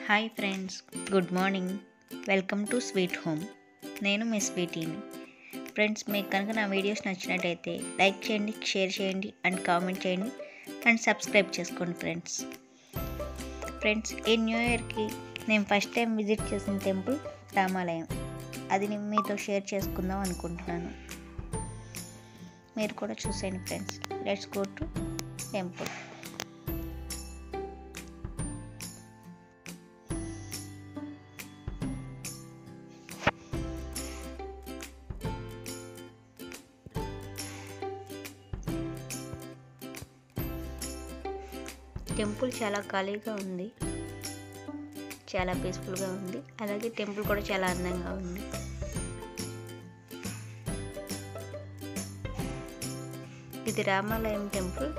hi friends good morning welcome to sweet home నేను మీ స్వీటీని friends మీకు కనుక నా వీడియోస్ నచ్చినట్టయితే లైక్ చేయండి షేర్ చేయండి అండ్ కామెంట్ చేయండి అండ్ సబ్స్క్రైబ్ చేసుకోండి ఫ్రెండ్స్ ఫ్రెండ్స్ ఈ న్యూ ఇయర్కి నేను ఫస్ట్ టైం విజిట్ చేసిన టెంపుల్ రామాలయం అది నేను మీతో షేర్ చేసుకుందాం అనుకుంటున్నాను మీరు కూడా చూసేయండి friends let's go to temple temple చాలా ఖాళీగా ఉంది చాలా పీస్ఫుల్గా ఉంది అలాగే టెంపుల్ కూడా చాలా అందంగా ఉంది ఇది రామాలయం టెంపుల్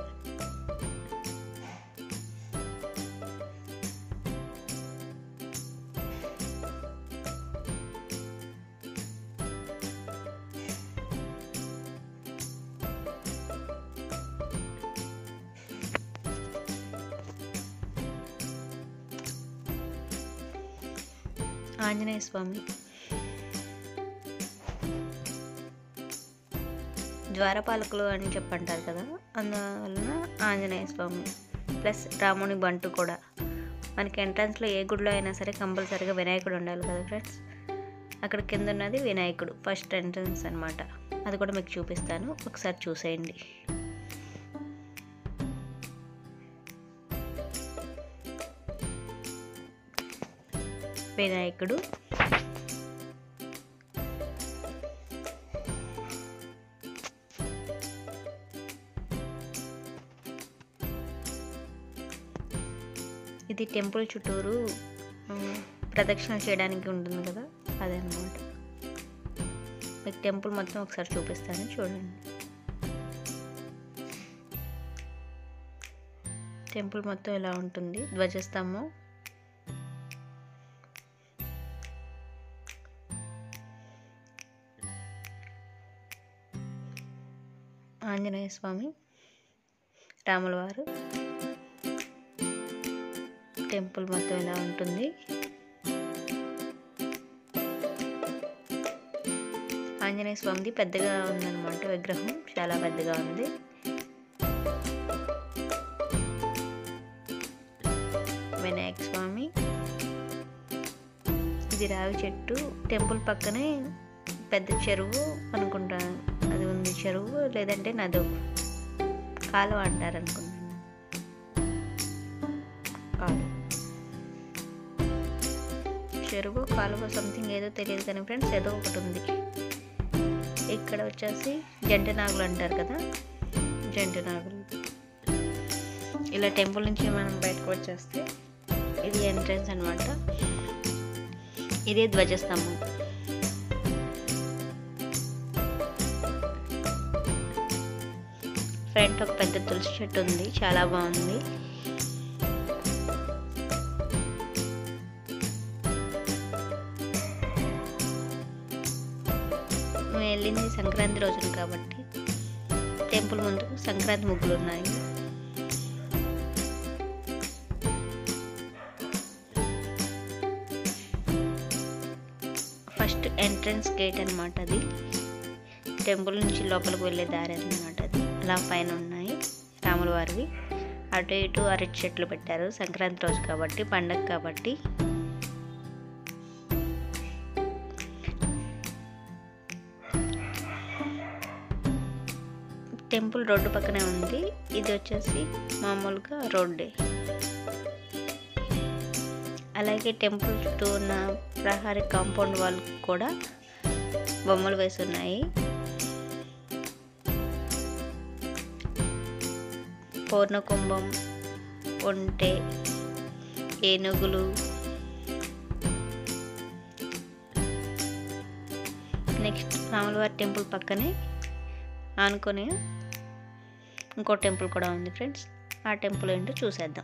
ఆంజనేయ స్వామి ద్వారపాలకులు అని చెప్పంటారు కదా అందువలన ఆంజనేయ స్వామి ప్లస్ రాముని బంటు కూడా మనకి ఎంట్రన్స్లో ఏ గుడిలో అయినా సరే కంపల్సరీగా వినాయకుడు ఉండాలి కదా ఫ్రెండ్స్ అక్కడ కింద ఉన్నది వినాయకుడు ఫస్ట్ ఎంట్రన్స్ అనమాట అది కూడా మీకు చూపిస్తాను ఒకసారి చూసేయండి వినాయకుడు ఇది టెంపుల్ చుట్టూరు ప్రదక్షిణ చేయడానికి ఉంటుంది కదా అదనమాట మీకు టెంపుల్ మొత్తం ఒకసారి చూపిస్తాను చూడండి టెంపుల్ మొత్తం ఇలా ఉంటుంది ధ్వజస్తంభం ఆంజనేయ స్వామి రాముల వారు టెంపుల్ మొత్తం ఇలా ఉంటుంది ఆంజనేయ స్వామిది పెద్దగా ఉందన్నమాట విగ్రహం చాలా పెద్దగా ఉంది వినాయక స్వామి ఇది రావి చెట్టు టెంపుల్ పక్కనే పెద్ద చెరువు అనుకుంటాను అది ఉంది చెరువు లేదంటే నదు కాలువ అంటారు అనుకుంటాను కాలువ చెరువు కాలువ సంథింగ్ ఏదో తెలియదు కానీ ఫ్రెండ్స్ ఏదో ఒకటి ఉంది ఇక్కడ వచ్చేసి జంట నాగులు అంటారు కదా జంట నాగులు ఇలా టెంపుల్ నుంచి మనం బయటకు వచ్చేస్తే ఇది ఎంట్రన్స్ అనమాట ఇదే ధ్వజస్తంభం ఫ్రంట్ ఒక పెద్ద తులసి చెట్టు ఉంది చాలా బాగుంది మేము వెళ్ళింది సంక్రాంతి రోజున కాబట్టి టెంపుల్ ముందు సంక్రాంతి ముగ్గులు ఉన్నాయి ఫస్ట్ ఎంట్రన్స్ గేట్ అనమాట అది టెంపుల్ నుంచి లోపలికి వెళ్ళే దారి అనమాట అది అలా పైన ఉన్నాయి రాముల వారివి అటు ఇటు అరటి చెట్లు పెట్టారు సంక్రాంతి రోజు కాబట్టి పండగ కాబట్టి టెంపుల్ రోడ్డు పక్కనే ఉంది ఇది వచ్చేసి మామూలుగా రోడ్డే అలాగే టెంపుల్ చుట్టూ ఉన్న ప్రహారీ కాంపౌండ్ వాళ్ళు కూడా బొమ్మలు వేసి ఉన్నాయి పూర్ణకుంభం ఒంటె ఏనుగులు నెక్స్ట్ రాములవారి టెంపుల్ పక్కనే ఆనుకొని ఇంకో టెంపుల్ కూడా ఉంది ఫ్రెండ్స్ ఆ టెంపుల్ ఏంటో చూసేద్దాం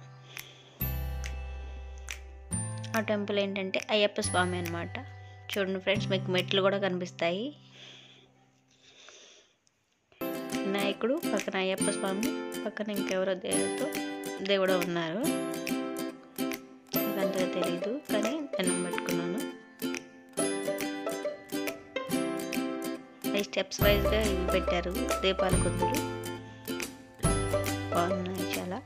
ఆ టెంపుల్ ఏంటంటే అయ్యప్ప స్వామి అనమాట చూడండి ఫ్రెండ్స్ మీకు మెట్లు కూడా కనిపిస్తాయి వినాయకుడు పక్కన అయ్యప్ప స్వామి పక్కన ఇంకెవరో దేవుడితో దేవుడు ఉన్నారు నాకు అంతగా తెలీదు స్టెప్స్ వైజ్గా ఇవి పెట్టారు దీపాల కుందులు బాగున్నాయి చాలా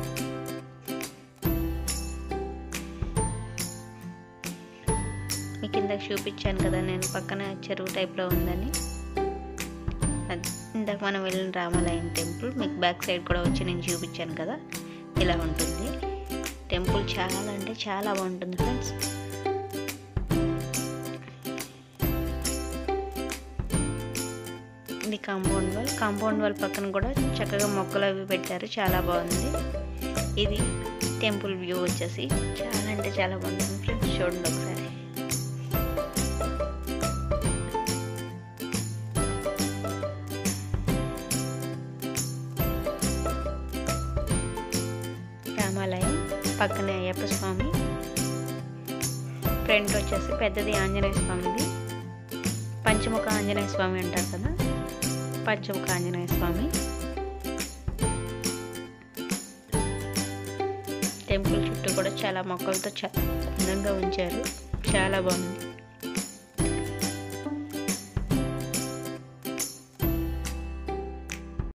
మీకు ఇందాక చూపించాను కదా నేను పక్కన చెరువు టైప్లో ఉందని అది ఇందాక మనం వెళ్ళిన రామాలయం టెంపుల్ మీకు బ్యాక్ సైడ్ కూడా వచ్చి నేను చూపించాను కదా ఇలా ఉంటుంది టెంపుల్ చాలా అంటే చాలా బాగుంటుంది ఫ్రెండ్స్ ఇది కాంపౌండ్ వాల్ కాంపౌండ్ వాల్ పక్కన కూడా చక్కగా మొక్కలు అవి పెట్టారు చాలా బాగుంది ఇది టెంపుల్ వ్యూ వచ్చేసి చాలా అంటే చాలా బాగుంటుంది ఫ్రెండ్స్ చూడండి ఒకసారి రామాలయం పక్కనే అయ్యప్ప స్వామి ఫ్రంట్ వచ్చేసి పెద్దది ఆంజనేయ స్వామిది పంచముఖ ఆంజనేయ స్వామి అంటారు కదా పంచముఖ ఆంజనేయ స్వామి టెంపుల్ చుట్టూ కూడా చాలా మొక్కలతో చాలా అందంగా ఉంచారు చాలా బాగుంది